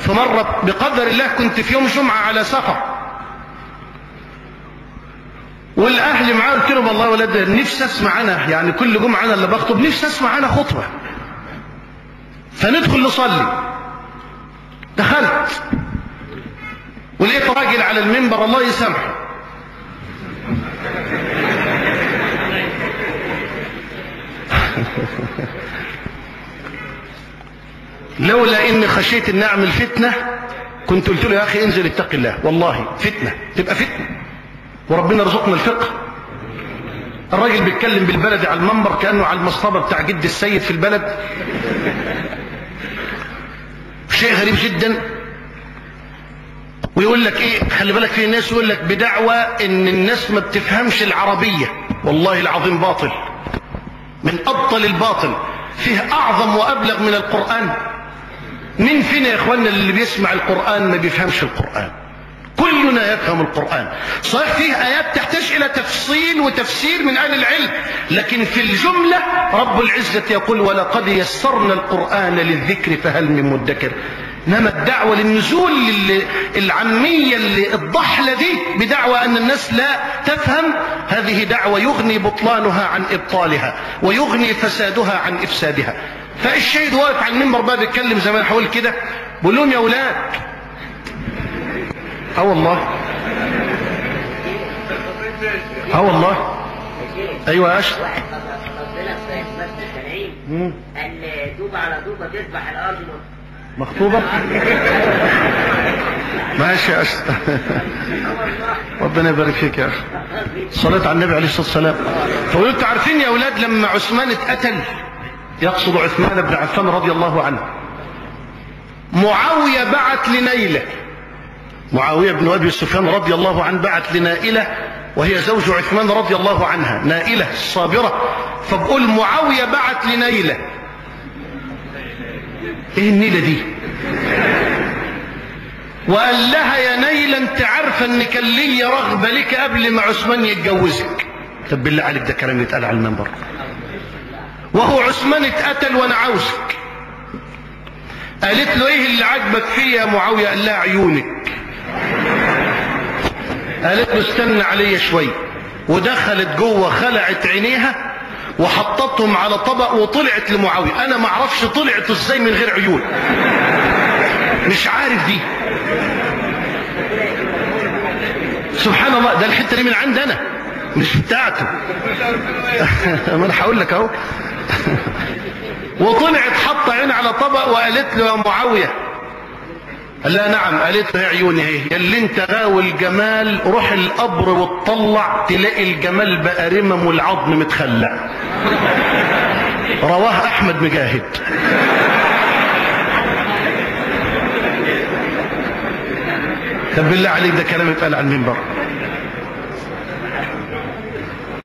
فمرة بقدر الله كنت في يوم جمعة على سفر والاهل معاه قلت لهم والله يا ولاد نفسي اسمع انا يعني كل جمعه انا اللي بخطب نفسي اسمع انا خطبه فندخل نصلي دخلت ولقيت راجل على المنبر الله يسامحه لولا اني خشيت ان اعمل فتنه كنت قلت له يا اخي انزل اتق الله والله فتنه تبقى فتنه وربنا رزقنا الفقه الراجل بيتكلم بالبلدي على المنبر كانه على المصطبه بتاع جد السيد في البلد شيء غريب جدا ويقول لك ايه خلي بالك في ناس يقول لك بدعوى ان الناس ما بتفهمش العربيه والله العظيم باطل من ابطل الباطل فيه اعظم وابلغ من القران مين فينا يا اخواننا اللي بيسمع القران ما بيفهمش القران كلنا يفهم القرآن صحيح فيه آيات تحتاج إلى تفصيل وتفسير من أهل العلم لكن في الجملة رب العزة يقول ولقد يسرنا القرآن للذكر فهل من مدكر انما الدعوة للنزول العامية اللي الضحلة دي بدعوى أن الناس لا تفهم هذه دعوة يغني بطلانها عن إبطالها ويغني فسادها عن إفسادها فالشهيد واقف على المنبر بقى بيتكلم زي ما انا هقول كده بقول لهم يا أولاد اه والله اه والله ايوه يا اشرف واحد ربنا في مسجد التنعيم مم. قال دوبة على دوبة تذبح الأرض مخطوبة ماشي يا أشرف ربنا يبارك فيك يا أخي صلاة على النبي عليه الصلاة والسلام فقلت انتوا عارفين يا أولاد لما عثمان اتقتل يقصد عثمان بن عفان رضي الله عنه معاوية بعت لنيلة معاوية بن أبي سفيان رضي الله عنه بعت لنائلة وهي زوج عثمان رضي الله عنها نائلة الصابرة فبقول معاوية بعت لنيلة ايه النيلة دي وقال لها يا نيلة انت عارفة ان كان لي رغبة لك قبل ما عثمان يتجوزك طب بالله عليك ده كلام يتقال على المنبر وهو عثمان اتقتل وانا عاوزك قالت له ايه اللي عاجبك فيه يا معاوية قال لها عيونك قالت له استنى عليا شوي ودخلت جوه خلعت عينيها وحطتهم على طبق وطلعت لمعاوية انا ما اعرفش طلعت ازاي من غير عيون مش عارف دي سبحان الله ده الحته دي من عند انا مش بتاعته ما انا هقول لك اهو وطلعت حط عين على طبق وقالت له يا معاويه قال لها نعم قالت له يا عيوني اهي يا اللي انت غاوي الجمال روح القبر وتطلع تلاقي الجمال بقى رمم والعظم متخلع رواه احمد مجاهد طب بالله عليك ده كلام اتقال على المنبر